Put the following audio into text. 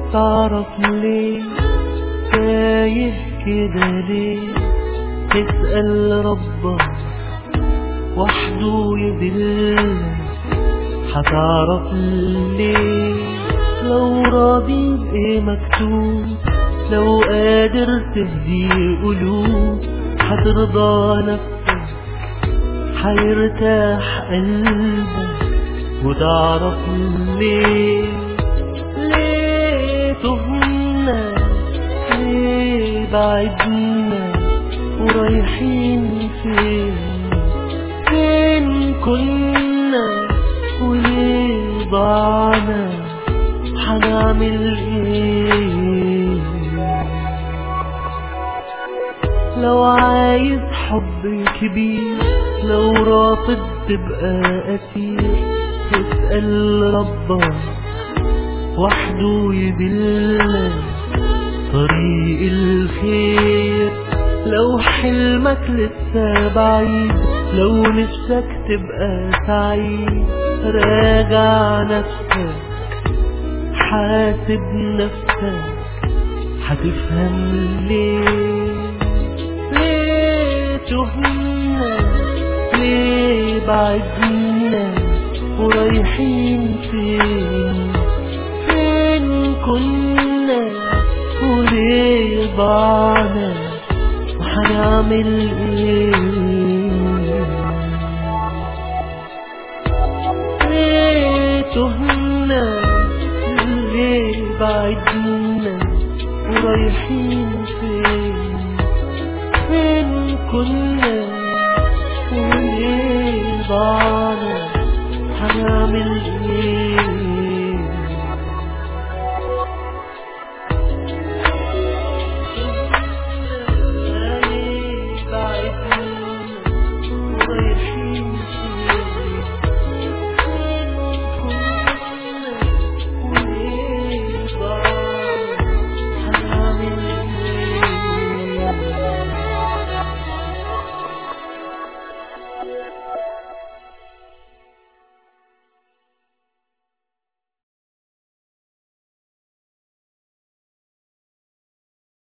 تعرف ليه تايه كده ليه تسأل ربك وحده يدلك هتعرف ليه لو راضي بإيه مكتوب لو قادر تهدي قلوب هترضى نفسك هيرتاح قلبك وتعرف ليه ليه تهنا ليه بعدنا ورايحين فين فين كنا وليه ضعنا هنعمل ايه لو عايز حب كبير لو رافض تبقى أسير اسأل ربك وحده يدلك طريق الخير لو حلمك لسه بعيد لو نفسك تبقى سعيد راجع نفسك حاسب نفسك هتفهم ليه ليه تهنا ليه بعدنا ورايحين فين فين كنا وليه ضعنا وهنعمل ايه ليه تهنا ليه بعدنا ورايحين فين فين كنا وليه ضعنا هنعمل ايه ليه بعدنا ورايحين فين فين كنا وليه ضعنا هنعمل ايه